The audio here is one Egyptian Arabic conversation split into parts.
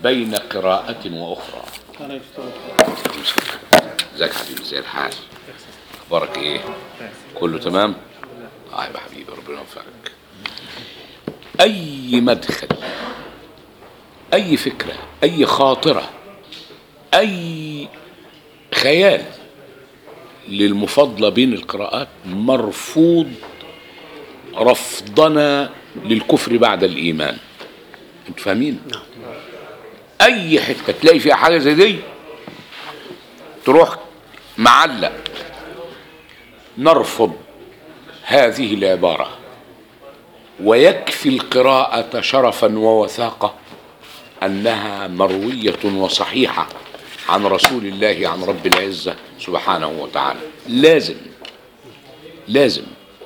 بين قراءة وأخرى أنا يفتوى ازيك يا حبيبي زي الحال اخبارك ايه كله تمام اه يا حبيبي ربنا يوفقك اي مدخل اي فكره اي خاطره اي خيال للمفاضله بين القراءات مرفوض رفضنا للكفر بعد الايمان انتوا فاهمين اي حته تلاقي فيها حاجه زي دي تروح معلق نرفض هذه العبارة ويكفي القراءة شرفا ووثاقة أنها مروية وصحيحة عن رسول الله عن رب العزة سبحانه وتعالى لازم لازم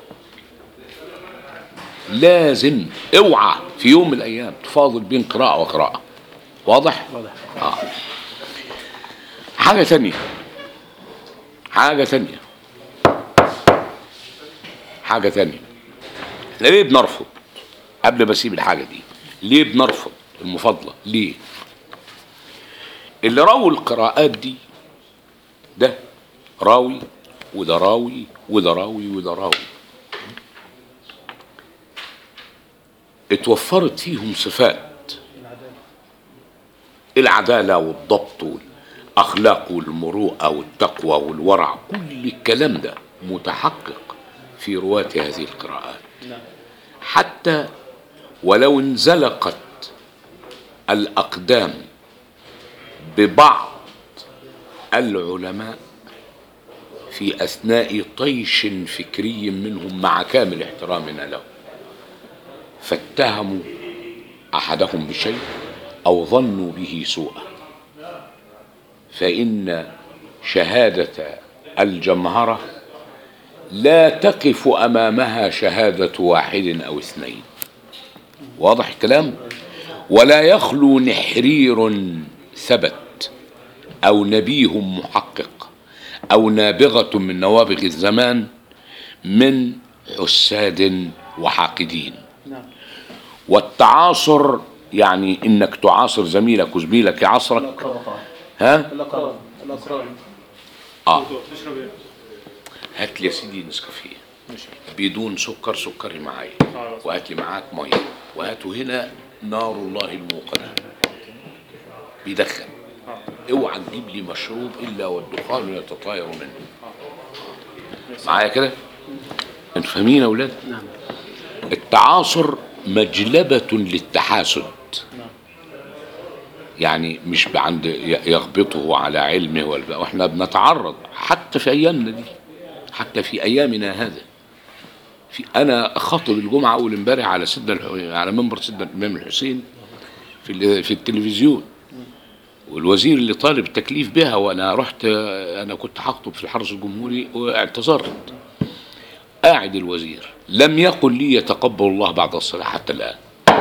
لازم اوعى في يوم من الأيام تفاضل بين قراءة وقراءة واضح؟ واضح آه. حاجة تانية حاجة تانية حاجة تانية احنا ليه بنرفض قبل ما اسيب الحاجة دي ليه بنرفض المفاضلة ليه اللي راوي القراءات دي ده راوي وده راوي وده راوي وده راوي اتوفرت فيهم صفات العدالة والضبط والأخلاق والمروءة والتقوى والورع كل الكلام ده متحقق في رواة هذه القراءات نعم حتى ولو انزلقت الأقدام ببعض العلماء في أثناء طيش فكري منهم مع كامل احترامنا له فاتهموا أحدهم بشيء أو ظنوا به سوءا فإن شهادة الجمهرة لا تقف أمامها شهادة واحد أو اثنين واضح الكلام ولا يخلو نحرير ثبت أو نبيه محقق أو نابغة من نوابغ الزمان من حساد وحاقدين نعم والتعاصر يعني انك تعاصر زميلك وزميلك يعاصرك الأقران ها الأقران الأقران اه تشرب إيه؟ هات لي يا سيدي نسكافيه ماشي بدون سكر سكري معايا وهات لي معاك ميه وهاتوا هنا نار الله الموقدة بيدخن اوعى تجيب لي مشروب الا والدخان يتطاير منه معايا كده انتوا فاهمين يا اولاد نعم التعاصر مجلبة للتحاسد نعم يعني مش عند يغبطه على علمه ولا واحنا بنتعرض حتى في ايامنا دي حتى في ايامنا هذا في انا خاطب الجمعه اول امبارح على سيدنا الح- على منبر سيدنا الامام الحسين في ال- في التلفزيون والوزير اللي طالب التكليف بها وانا رحت انا كنت هخطب في الحرس الجمهوري واعتذرت قاعد الوزير لم يقل لي يتقبل الله بعد الصلاه حتى الان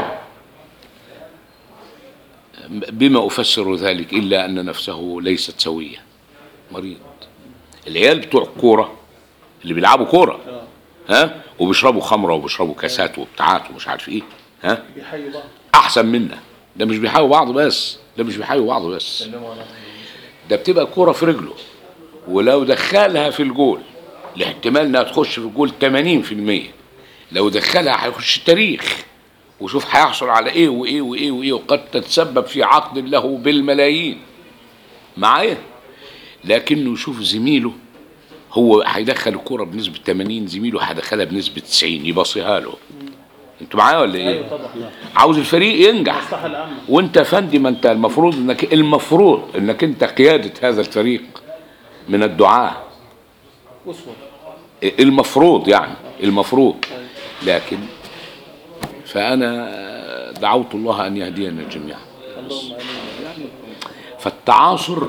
بما أفسر ذلك إلا أن نفسه ليست سوية مريض العيال بتوع كورة اللي بيلعبوا كورة ها وبيشربوا خمرة وبيشربوا كاسات وبتاعات ومش عارف ايه ها بيحيوا بعض أحسن منا ده مش بيحايوا بعض بس ده مش بيحايوا بعض بس ده بتبقى كورة في رجله ولو دخلها في الجول الاحتمال انها تخش في الجول 80% لو دخلها هيخش التاريخ وشوف هيحصل على ايه وايه وايه وايه وقد تتسبب في عقد له بالملايين معايا لكنه يشوف زميله هو هيدخل الكرة بنسبة 80 زميله هيدخلها بنسبة 90 يبصيها له انتوا معايا ولا ايه؟ ايوه طبعا عاوز الفريق ينجح المصلحة العامة وانت يا فندم انت المفروض انك المفروض انك انت قيادة هذا الفريق من الدعاة أسوة المفروض يعني المفروض لكن فأنا دعوت الله أن يهدينا جميعا اللهم آمين فالتعاصر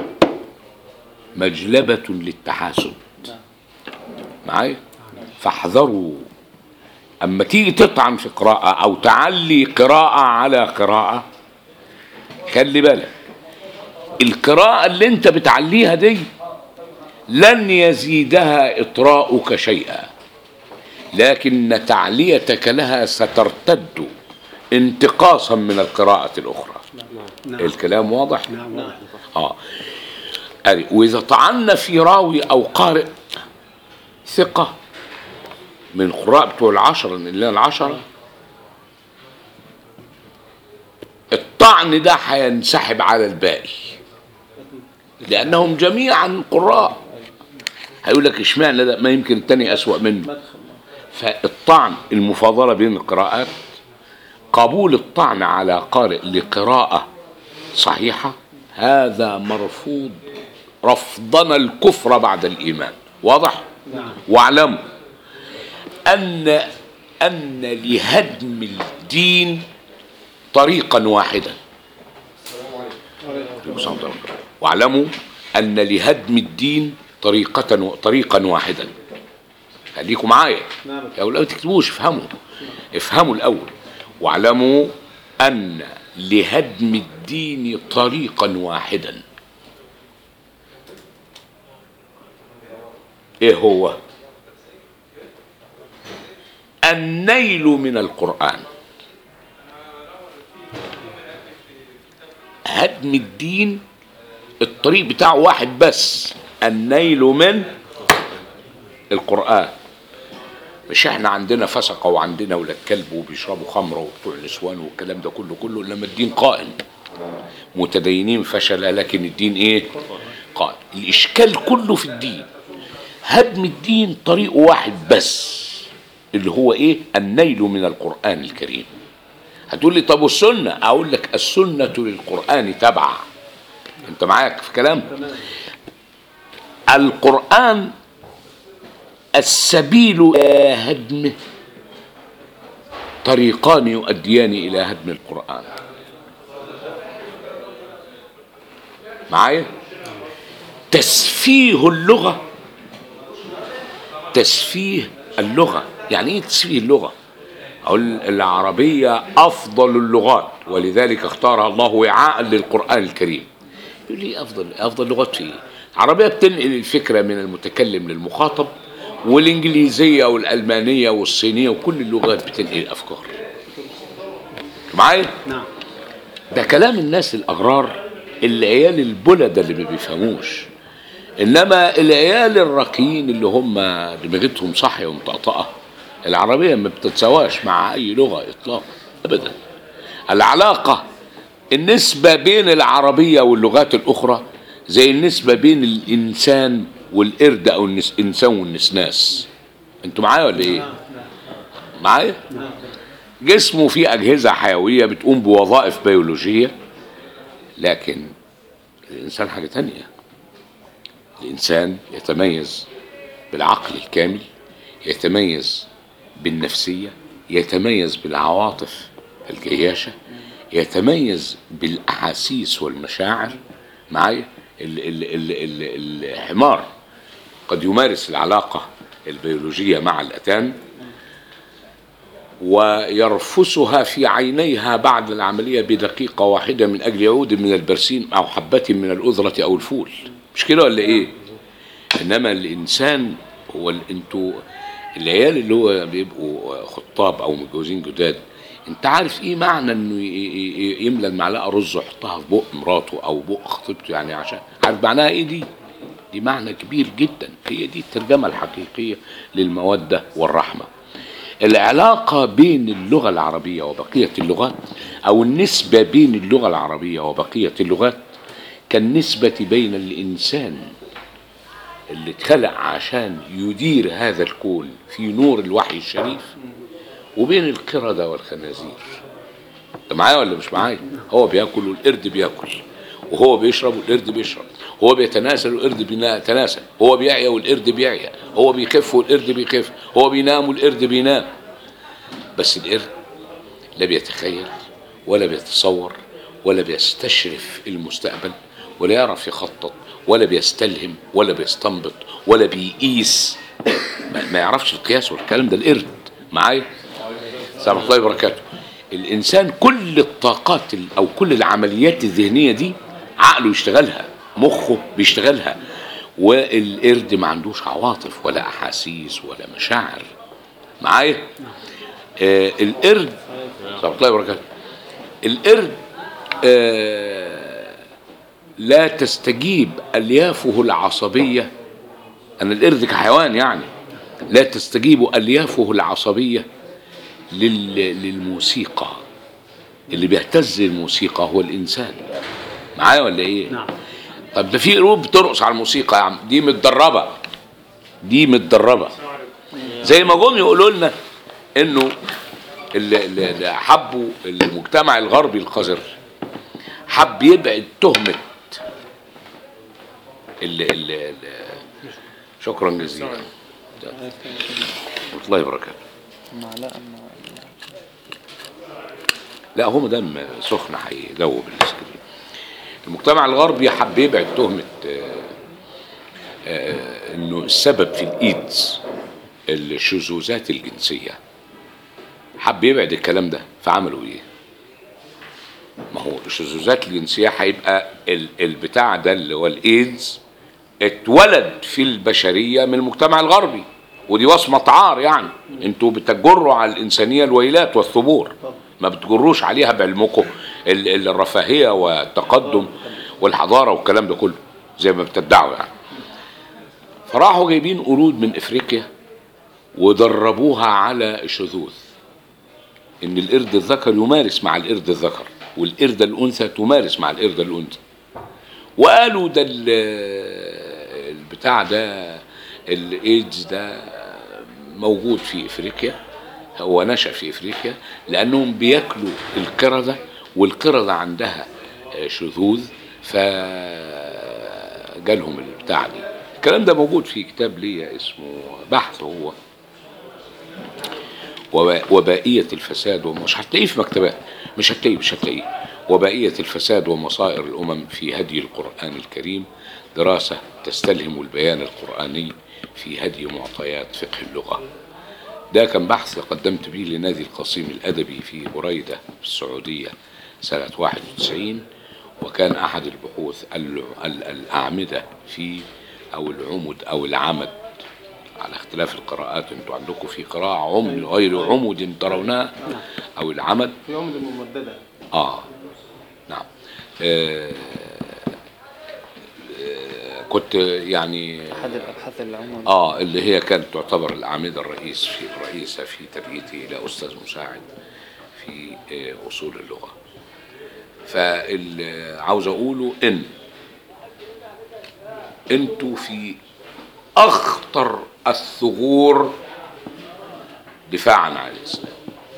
مجلبة للتحاسد معايا فاحذروا أما تيجي تطعن في قراءة أو تعلي قراءة على قراءة خلي بالك القراءة اللي انت بتعليها دي لن يزيدها إطراؤك شيئا لكن تعليتك لها سترتد انتقاصا من القراءة الأخرى نعم الكلام واضح نعم واضح اه أدي. واذا طعنا في راوي او قارئ ثقه من القراء بتوع العشره اللي العشره الطعن ده هينسحب على الباقي لانهم جميعا قراء هيقول لك اشمعنى ده ما يمكن التاني اسوأ منه مدخل فالطعن المفاضله بين القراءات قبول الطعن على قارئ لقراءه صحيحه هذا مرفوض رفضنا الكفر بعد الايمان واضح نعم واعلموا ان ان لهدم الدين طريقا واحدا عليكم السلام ورحمة الله. واعلموا ان لهدم الدين طريقة طريقا واحدا خليكم معايا نعم يا اولاد ما تكتبوش افهموا افهموا الاول واعلموا ان لهدم الدين طريقا واحدا ايه هو النيل من القران هدم الدين الطريق بتاعه واحد بس النيل من القرآن مش احنا عندنا فسقة وعندنا ولاد كلب وبيشربوا خمرة وبتوع نسوان والكلام ده كله كله لما الدين قائم متدينين فشل لكن الدين ايه قائم الاشكال كله في الدين هدم الدين طريق واحد بس اللي هو ايه النيل من القرآن الكريم هتقول لي طب والسنة اقول لك السنة للقرآن تبع انت معاك في كلام القرآن السبيل إلى هدمه طريقان يؤديان إلى هدم القرآن معايا تسفيه اللغة تسفيه اللغة يعني ايه تسفيه اللغة أقول العربية أفضل اللغات ولذلك اختارها الله وعاء للقرآن الكريم يقول لي أفضل أفضل لغات في إيه؟ العربية بتنقل الفكرة من المتكلم للمخاطب والإنجليزية والألمانية والصينية وكل اللغات بتنقل الأفكار معايا؟ نعم ده كلام الناس الأغرار العيال البلدة اللي ما بيفهموش إنما العيال الراقيين اللي هم دماغتهم صاحية ومطقطقة العربية ما بتتسواش مع أي لغة إطلاقا أبدا العلاقة النسبة بين العربية واللغات الأخرى زي النسبة بين الإنسان والقرد أو النس- الإنسان والنسناس أنتوا معايا ولا إيه؟ معايا؟ جسمه فيه أجهزة حيوية بتقوم بوظائف بيولوجية لكن الإنسان حاجة تانية الإنسان يتميز بالعقل الكامل يتميز بالنفسية يتميز بالعواطف الجياشة يتميز بالأحاسيس والمشاعر معايا ال- ال- ال- ال- الحمار قد يمارس العلاقة البيولوجية مع الأتان ويرفسها في عينيها بعد العملية بدقيقة واحدة من أجل عود من البرسيم أو حبة من الأذرة أو الفول مش كده ولا إيه إنما الإنسان هو ال- انتوا العيال اللي هو بيبقوا خطاب أو متجوزين جداد انت عارف ايه معنى انه ي- ي- ي- يملى المعلقه رز ويحطها في بق مراته او بق خطيبته يعني عشان عارف معناها ايه دي؟ دي معنى كبير جدا هي دي الترجمه الحقيقيه للموده والرحمه. العلاقة بين اللغة العربية وبقية اللغات أو النسبة بين اللغة العربية وبقية اللغات كالنسبة بين الإنسان اللي اتخلق عشان يدير هذا الكون في نور الوحي الشريف وبين القردة والخنازير انت معايا ولا مش معايا هو بياكل والقرد بياكل وهو بيشرب والقرد بيشرب هو بيتناسل والقرد بيتناسل هو بيعيا والقرد بيعيا هو بيخف والقرد بيخف هو بينام والقرد بينام بس القرد لا بيتخيل ولا بيتصور ولا بيستشرف المستقبل ولا يعرف يخطط ولا بيستلهم ولا بيستنبط ولا بيقيس ما, ما يعرفش القياس والكلام ده القرد معايا سلام الله وبركاته الانسان كل الطاقات ال- او كل العمليات الذهنيه دي عقله يشتغلها مخه بيشتغلها والقرد ما عندوش عواطف ولا احاسيس ولا مشاعر معايا آه القرد سلام الله وبركاته القرد آه، لا تستجيب اليافه العصبيه انا القرد كحيوان يعني لا تستجيب اليافه العصبيه لل... للموسيقى اللي بيهتز الموسيقى هو الانسان معايا ولا ايه نعم طب ده في قلوب بترقص على الموسيقى يا عم دي متدربه دي متدربه زي ما جم يقولوا لنا انه اللي, اللي اللي حبوا المجتمع الغربي القذر حب يبعد تهمه اللي اللي اللي شكرا جزيلا الله وبركاته معلقة مع لا هو مدام سخن هيدوب الاسكرين المجتمع الغربي حب يبعد تهمة آه، آه، انه السبب في الايدز الشذوذات الجنسية حب يبعد الكلام ده فعملوا ايه ما هو الشذوذات الجنسية هيبقى ال- البتاع ده اللي هو الايدز اتولد في البشرية من المجتمع الغربي ودي وصمة عار يعني انتوا بتجروا على الإنسانية الويلات والثبور ما بتجروش عليها بعلمكم ال- ال- الرفاهية والتقدم والحضارة والكلام ده كله زي ما بتدعوا يعني فراحوا جايبين قرود من افريقيا ودربوها على الشذوذ ان القرد الذكر يمارس مع القرد الذكر والقردة الانثى تمارس مع القردة الانثى وقالوا ده ال- البتاع ده الايدز ده موجود في افريقيا هو نشأ في افريقيا لانهم بياكلوا القردة والقردة عندها آه، شذوذ فجالهم البتاع دي الكلام ده موجود في كتاب ليا اسمه بحث هو وب- وبائية الفساد ومش هتلاقيه في مكتبات مش هتلاقيه مش هتلاقيه وبائية الفساد ومصائر الأمم في هدي القرآن الكريم دراسة تستلهم البيان القرآني في هدي معطيات فقه اللغة ده كان بحث قدمت به لنادي القصيم الأدبي في بريدة في السعودية سنة 91 وكان أحد البحوث ال- ال- الأعمدة في أو العمد أو العمد على اختلاف القراءات انتوا عندكم في قراءة عمد غير عمد ترونها أو العمد في عمد الممددة آه نعم آه آه كنت يعني أحد الأبحاث العمومية اه اللي هي كانت تعتبر العميدة الرئيس في الرئيسة في تربيتي إلى أستاذ مساعد في آه، أصول اللغة فعاوز أقوله إن أنتوا في أخطر الثغور دفاعا عن الإسلام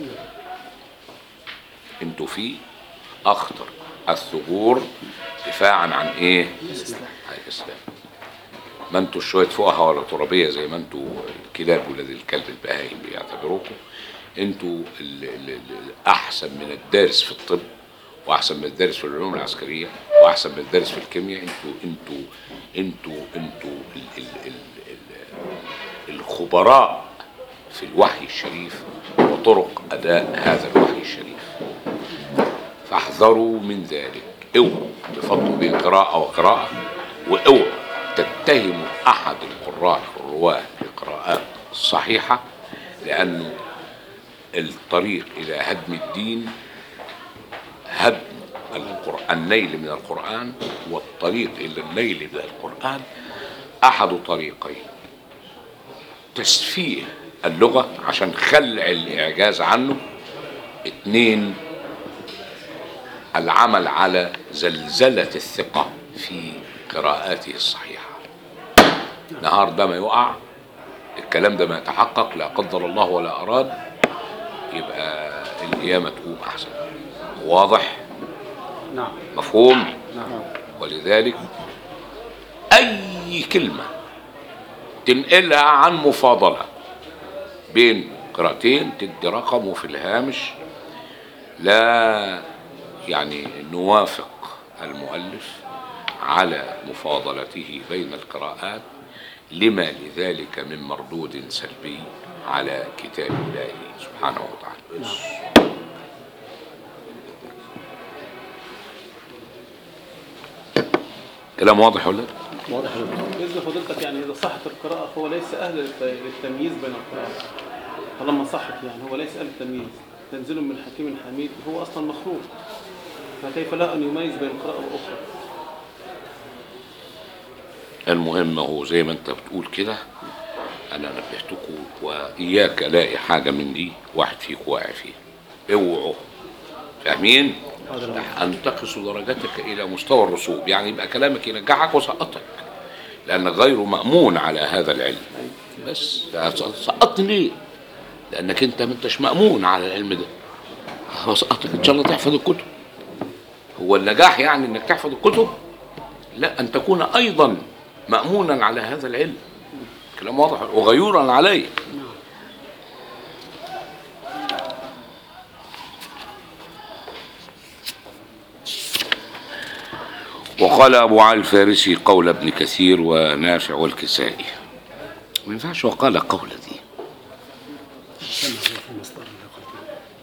أنتوا في أخطر الثغور دفاعا عن إيه؟ عن الإسلام ما انتوا شويه فقهاء ولا ترابيه زي ما انتوا الكلاب ولاد الكلب البهايم بيعتبروكم انتوا ال- ال- ال- احسن من الدارس في الطب واحسن من الدارس في العلوم العسكريه واحسن من الدارس في الكيمياء انتوا انتوا انتوا انتوا ال ال ال ال الخبراء في الوحي الشريف وطرق اداء هذا الوحي الشريف فاحذروا من ذلك اوعوا بفضل بين قراءة وقراءة واوعوا تتهموا أحد القراء الرواة بقراءات صحيحة لأنه الطريق إلى هدم الدين هدم القرآن النيل من القرآن والطريق إلى النيل من القرآن أحد طريقين تسفيه اللغة عشان خلع الإعجاز عنه اتنين العمل على زلزلة الثقة في قراءاته الصحيحة نهار ده ما يقع الكلام ده ما يتحقق لا قدر الله ولا أراد يبقى القيامة تقوم أحسن واضح نعم مفهوم نعم ولذلك أي كلمة تنقلها عن مفاضلة بين قراءتين تدي رقم وفي الهامش لا يعني نوافق المؤلف على مفاضلته بين القراءات لما لذلك من مردود سلبي على كتاب الله سبحانه وتعالى كلام واضح ولا لا؟ واضح بإذن فضيلتك يعني إذا صحت القراءة فهو ليس أهل للت- للتمييز بين القراءات طالما صحت يعني هو ليس أهل التمييز تنزيل من حكيم حميد هو أصلا مخلوق فكيف له أن يميز بين القراءة والأخرى؟ المهم هو زي ما انت بتقول كده انا نبهتكم واياك الاقي حاجه من دي واحد فيكم واقع فيها اوعوا فاهمين انتقص درجتك الى مستوى الرسوب يعني يبقى كلامك ينجحك وسقطك لانك غير مامون على هذا العلم بس سقطني ليه لانك انت ما انتش مامون على العلم ده هسقطك ان شاء الله تحفظ الكتب هو النجاح يعني انك تحفظ الكتب لا ان تكون ايضا مامونا على هذا العلم كلام واضح وغيورا عليه وقال أبو علي الفارسي قول ابن كثير ونافع والكسائي ما ينفعش وقال قول دي سمع في المصدر اللي قلت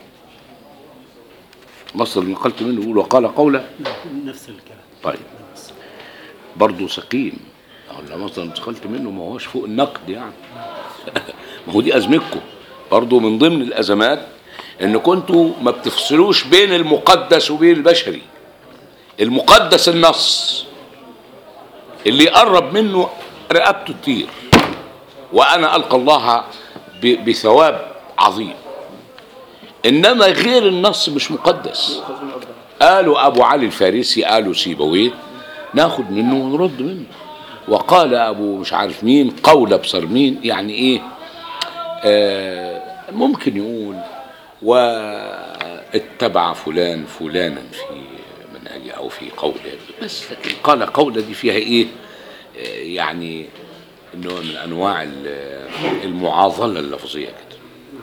مصر اللي نقلت منه يقول وقال قوله نفس الكلام طيب برضه سقيم لما مصدر انتقلت منه ما هوش فوق النقد يعني ما هو دي ازمتكم برضه من ضمن الازمات ان كنتوا ما بتفصلوش بين المقدس وبين البشري المقدس النص اللي يقرب منه رقبته تطير وانا القى الله ب- بثواب عظيم انما غير النص مش مقدس قالوا ابو علي الفارسي قالوا سيبويه ناخد منه ونرد منه وقال ابو مش عارف مين قول ابصر مين يعني ايه آه ممكن يقول واتبع فلان فلانا في منهجه او في قوله بس لكن قال قوله دي فيها ايه آه يعني نوع من انواع ال- المعاضله اللفظيه كده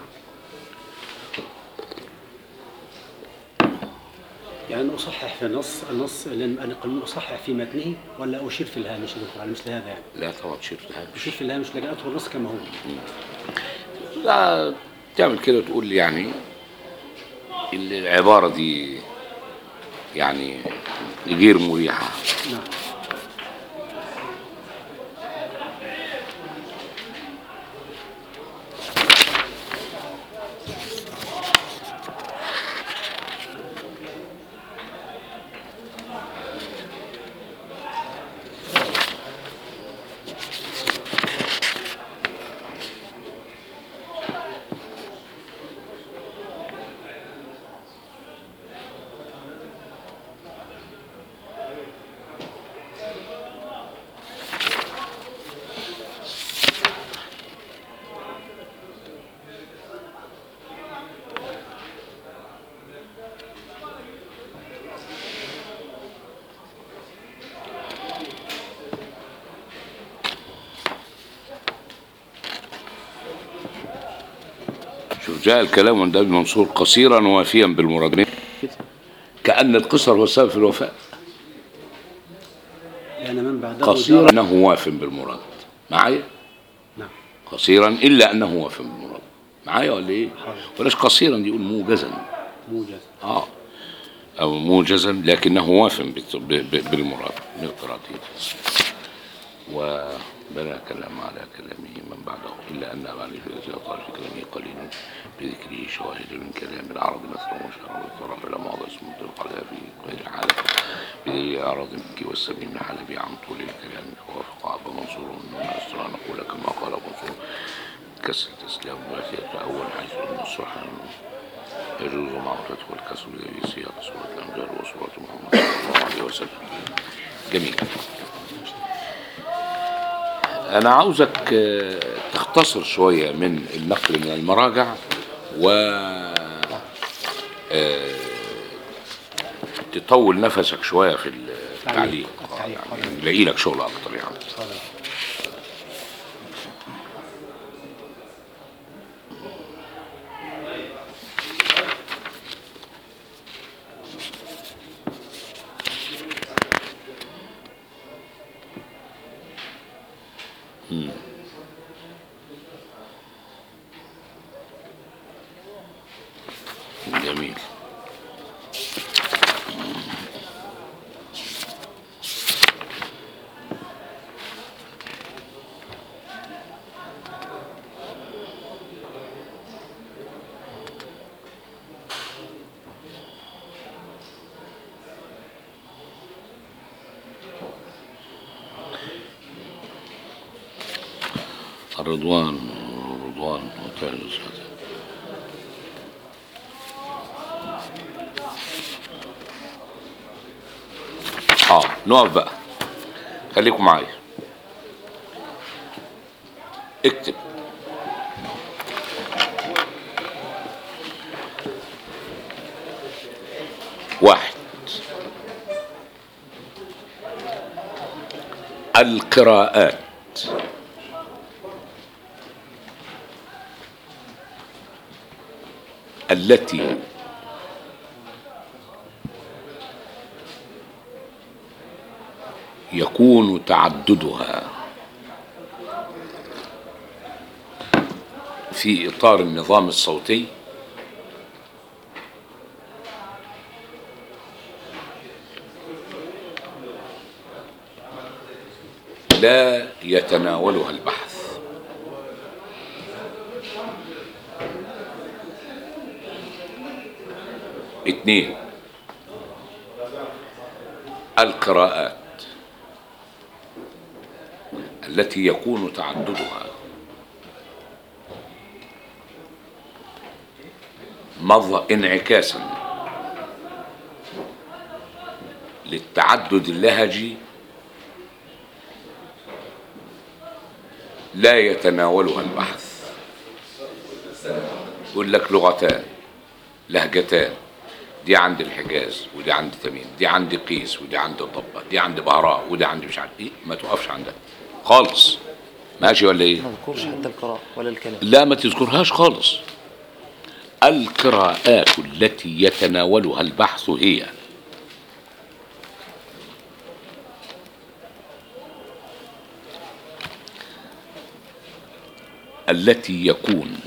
يعني أصحح في النص النص لأن أنا قانون أصحح في متنه ولا أشير في الهامش يا دكتور على مثل هذا يعني لا طبعا شيء أشير في الهامش لكن أدخل النص كما هو لا تعمل كده وتقول لي يعني العبارة دي يعني غير مريحة نعم شوف جاء الكلام عند ابن منصور قصيرا وافيا بالمراد كأن القصر هو السبب في الوفاء لأن من بعده قصيرا جار- أنه واف بالمراد معايا نعم قصيرا إلا أنه واف بالمراد معايا ولا إيه حاضر. ولاش قصيرا دي يقول موجزا موجز اه او موجزا لكنه واف بت- ب- ب- بالمراد من قراءته وبنى كلام على كلامه من بعده الا ان ابا علي الذي اطال في كلامه قليل بذكره شواهد من كلام العرب مثل وشعر والطرف الى ماضي اسم الطرق على في غير حالة بدليل اعراض المكي والسمين الحلبي عن طول الكلام ووافق ابا منصور انه استطيع ان نقول كما قال ابو منصور كسر الاسلام ولا اول حيث ان الصلح يجوز معه تدخل الكسر في سياق سورة الأنبياء وسورة محمد صلى الله عليه وسلم جميل أنا عاوزك آه، تختصر شوية من النقل من المراجع و آه، تطول نفسك شوية في التعليق التعليق. يعني نلاقي لك شغل أكتر يعني اتفضل. جميل الرضوان رضوان وتعالى اه نقف بقى خليكم معايا اكتب واحد القراءات التي يكون تعددها في اطار النظام الصوتي لا يتناولها البحث اثنين القراءات التي يكون تعددها مظهر انعكاسا للتعدد اللهجي لا يتناولها البحث يقول لك لغتان لهجتان دي عند الحجاز ودي عند تميم دي عند قيس ودي عند ضبة دي عند بهراء ودي عند مش عارف ايه ما توقفش عندها خالص ماشي ولا ايه ما ذكرش حتى القراءة ولا الكلام لا ما تذكرهاش خالص القراءات التي يتناولها البحث هي التي يكون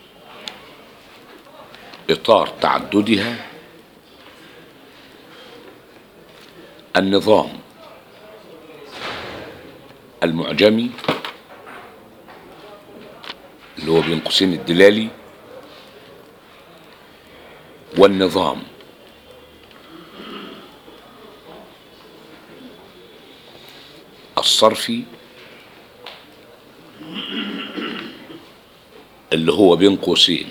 اطار تعددها النظام المعجمي اللي هو بين قوسين الدلالي والنظام الصرفي اللي هو بين قوسين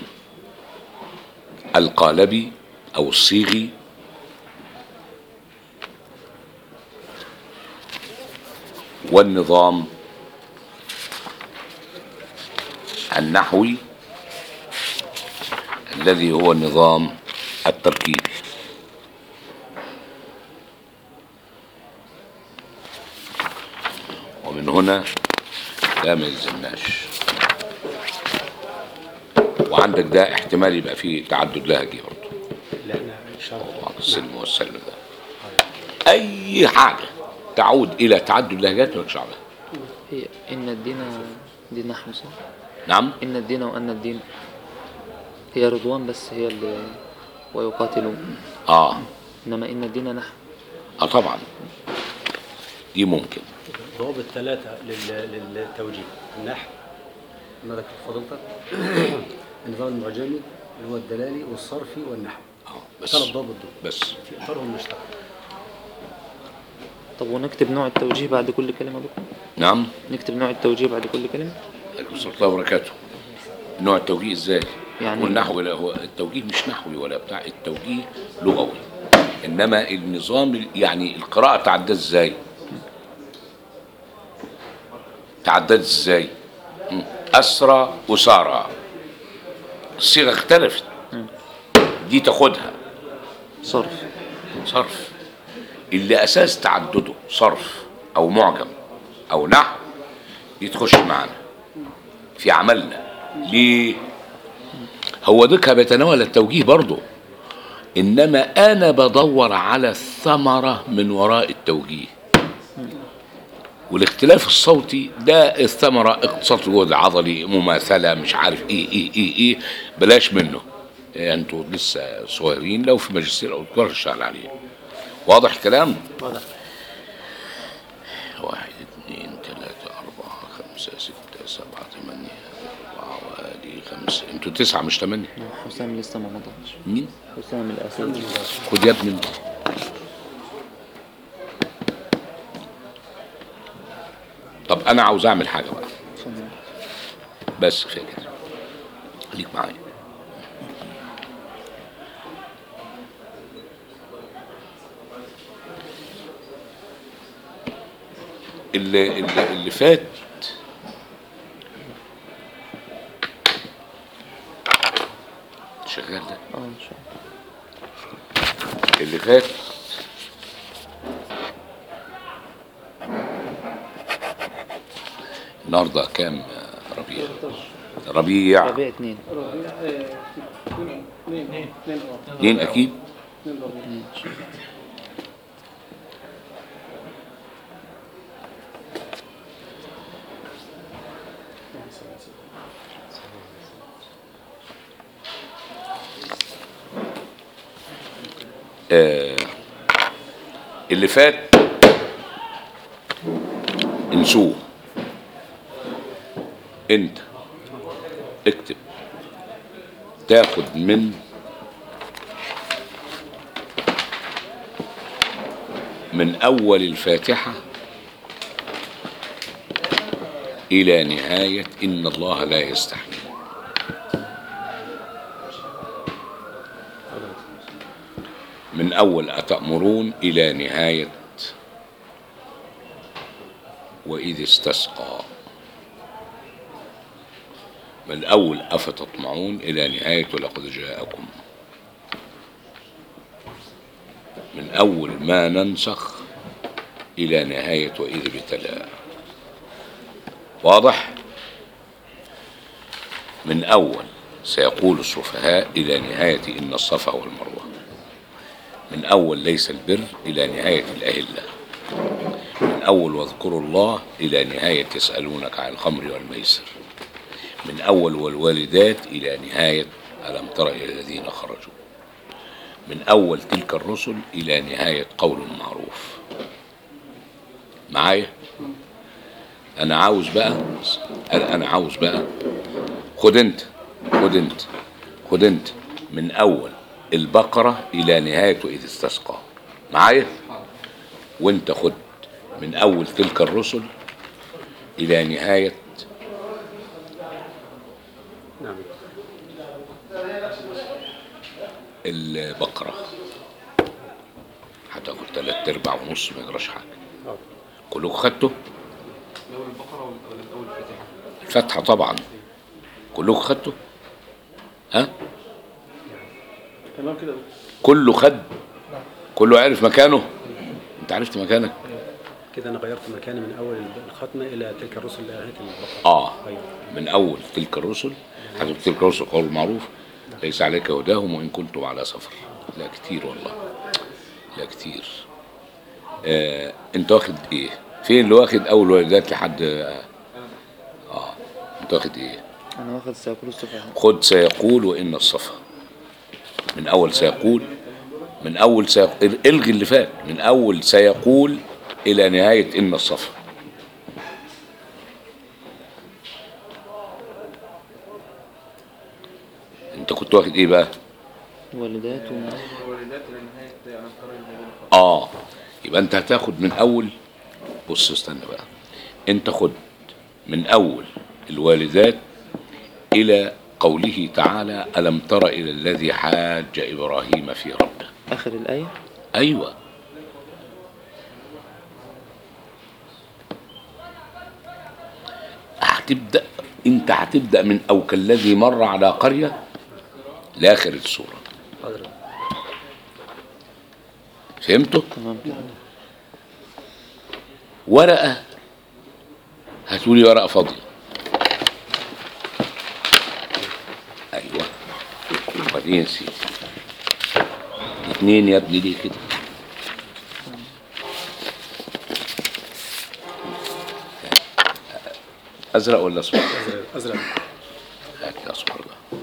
القالبي او الصيغي والنظام النحوي الذي هو النظام التركيبي ومن هنا لا ما يلزمناش وعندك ده احتمال يبقى فيه تعدد لهجي برضه اللي احنا ان شاء الله بعض السلم والسلم ده اي حاجه تعود الى تعدد لهجات مالكش دعوة بها. هي إن الدين دين نحو صح؟ نعم إن الدين وأن الدين هي رضوان بس هي اللي ويقاتلون اه إنما إن الدين نحو اه طبعا دي ممكن ضوابط ثلاثة لل- للتوجيه النحو ما ذكرت فضلتك النظام المعجمي اللي هو الدلالي والصرفي والنحو اه بس ثلاث ضوابط دول بس في اطارهم مشترك طب ونكتب نوع التوجيه بعد كل كلمة دكتور؟ نعم نكتب نوع التوجيه بعد كل كلمة؟ عليكم السلام ورحمه الله وبركاته نوع التوجيه ازاي يعني- والنحو لا هو التوجيه مش نحوي ولا بتاع التوجيه لغوي انما النظام ال- يعني القراءه تعدد ازاي تعددت ازاي مم. اسرى اسارى الصيغه اختلفت دي تاخدها صرف صرف اللي اساس تعدده صرف او معجم او نحو دي تخش معانا في عملنا ليه هو دكها بيتناول التوجيه برضه انما انا بدور على الثمره من وراء التوجيه والاختلاف الصوتي ده الثمره اقتصاد الجهد العضلي مماثله مش عارف ايه ايه ايه ايه بلاش منه إيه انتوا لسه صغيرين لو في ماجستير او دكتوراه تشتغل عليه واضح الكلام واضح واحد اثنين ثلاثة أربعة خمسة ستة سبعة ثمانية أربعة وادي خمسة انتوا تسعة مش ثمانية حسام لسه ما مضاش مين؟ حسام الأسد خد يا ابني طب أنا عاوز أعمل حاجة بقى بس كفايه كده خليك معايا اللي اللي, اللي فات شغال ده اه ان شاء الله اللي فات النهارده كام يا ربيع ربيع ربيع اتنين ربيع آه، اثنين اثنين اثنين اه اتنين اكيد اثنين ربيع اتنين ان شاء الله آه اللي فات انسوه انت اكتب تاخد من من اول الفاتحه الى نهايه ان الله لا يستحيي من أول أتأمرون إلى نهاية وإذ استسقى من أول أفتطمعون إلى نهاية لقد جاءكم من أول ما ننسخ إلى نهاية وإذ ابتلى واضح من أول سيقول السفهاء إلى نهاية إن الصفا والمروة من أول ليس البر إلى نهاية الأهلة من أول واذكروا الله إلى نهاية يسألونك عن الخمر والميسر من أول والوالدات إلى نهاية ألم تر إلى الذين خرجوا من أول تلك الرسل إلى نهاية قول معروف معايا أنا عاوز بقى أنا عاوز بقى خد أنت خد أنت خد أنت من أول البقرة إلى نهاية إذ استسقى معايا وانت خد من أول تلك الرسل إلى نهاية نعم البقرة هتاخد تلات أرباع ونص ما يجراش حاجة آه. كلكم خدتوا الاول البقره ولا الاول الفاتحه الفتحة طبعا كلكم خدتوا ها تمام كده كله خد كله عرف مكانه انت عرفت مكانك كده انا غيرت مكاني من اول الختمه الى تلك الرسل الى نهايه البقره اه أيوة. من اول تلك الرسل حسب تلك الرسل قول معروف ليس عليك هداهم وان كنتم على سفر لا كتير والله لا كتير آه انت واخد ايه فين اللي واخد اول والدات لحد اه انت واخد ايه انا واخد سيقول السفهاء خد سيقول وان الصفا من اول سيقول من اول سيقول الغي اللي فات من اول سيقول الى نهايه ان الصفا انت كنت واخد ايه بقى والدات و... الوالدات الى نهايه انا ترى اه يبقى انت هتاخد من اول بص استنى بقى انت خد من اول الوالدات الى قوله تعالى الم تر الى الذي حاج ابراهيم في ربه اخر الايه ايوه هتبدا انت هتبدا من او كالذي مر على قريه لاخر السوره حاضر فهمتوا تمام كده ورقه هاتولي ورقه فاضيه ايوه وبعدين يا سيدي اتنين يا ابني ليه كده ازرق ولا اصفر ازرق ازرق هات لي اصفر بقى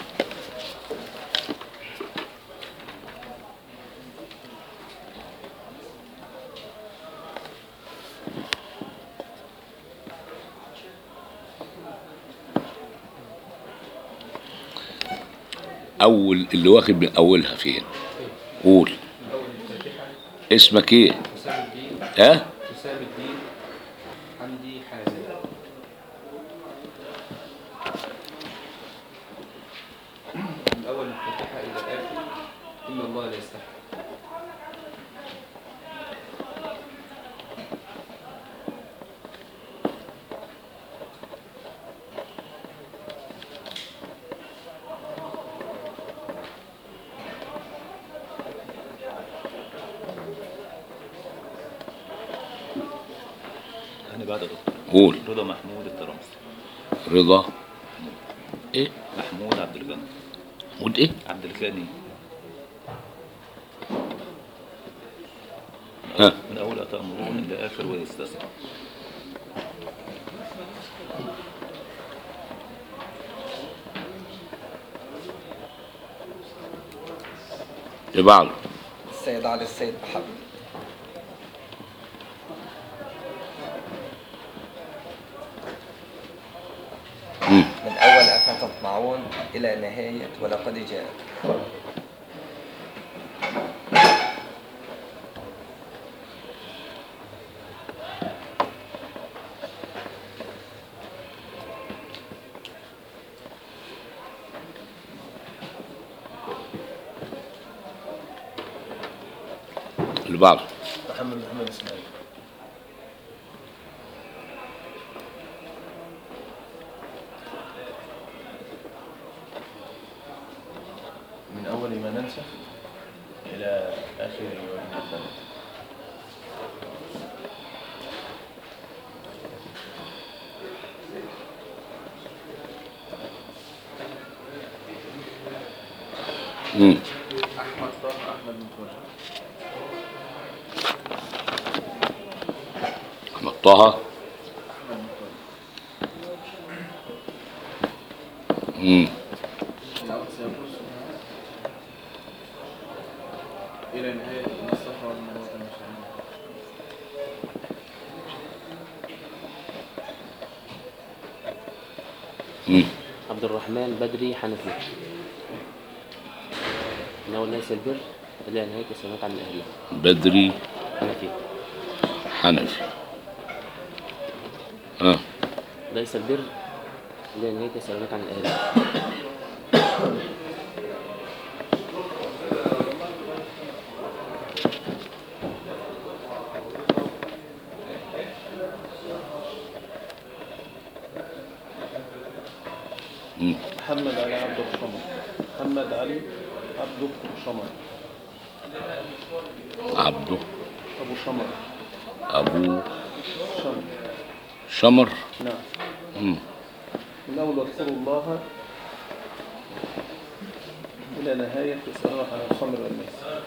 اول اللي واخد من اولها فين قول اسمك ايه حسام الدين ها حسام الدين حمدي حازم إن الله لا يستحي أنا بعد يا دكتور قول رضا محمود الترمسي رضا ايه محمود عبد الغني محمود ايه عبد الغني ها من أول أتأمرون إلى آخر ويستسقى اللي بعده السيد علي السيد محمد مم. من أول أفتطمعون إلى نهاية ولقد جاء اللي بعده محمد محمد اسماعيل من أول ما ننسى إلى آخر يوم الثالث مم. أحمد طه أحمد متوجه احمد طه مم. إلى نهاية الصفحة والمروة إن شاء الله مم. عبد الرحمن بدري حنفي من أول ناس البر إلى نهاية السماك عن الأهلية بدري حنفي حنفي ها ليس البر إلى نهاية السلامات عن الأهلية مم. محمد علي عبد الشمر محمد علي عبد الشمر عبده أبو شمر ابو شمر شمر نعم مم. من أول واذكروا الله إلى نهاية يسألونك عن الخمر والميسر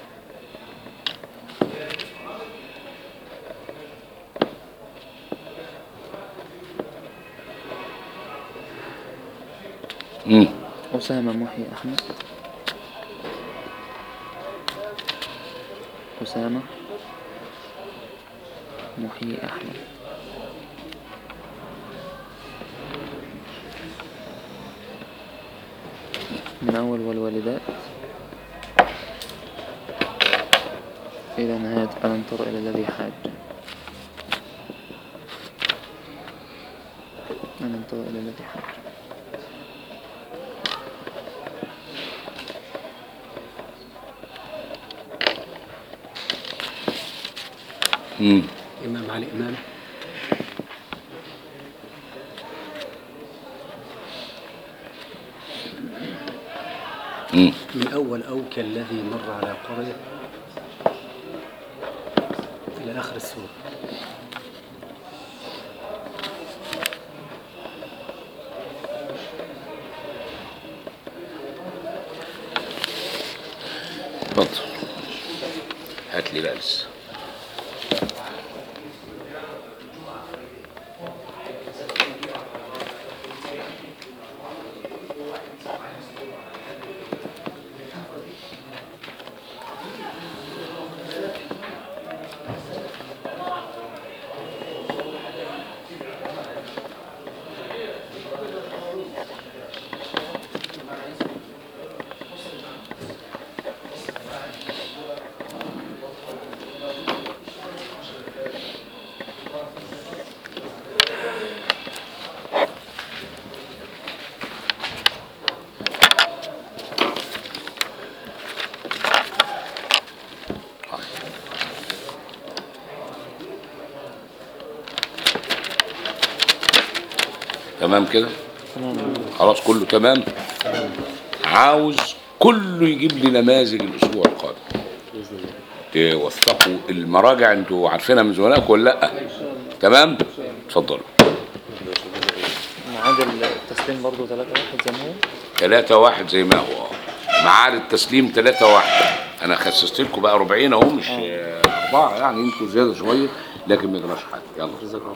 مم. أسامة محي أحمد أسامة محي أحمد من أول والوالدات إلى نهاية ألم تر إلى الذي حاج ألم تر إلى الذي حاج مم. إمام علي إمام مم. من أول أو كالذي مر على قرية إلى آخر السورة اتفضل هات لي بقى لسه تمام كده تمام خلاص كله تمام عاوز كله يجيب لي نماذج الاسبوع القادم باذن الله توثقوا المراجع انتوا عارفينها من زملائكم ولا لا تمام اتفضلوا ميعاد التسليم برضه 3 واحد زي ما هو 3 واحد زي ما هو ميعاد التسليم 3 واحد انا خسست لكم بقى 40 اهو مش آه، اربعه يعني انتوا زياده شويه لكن ما يجراش حاجه يلا جزاك الله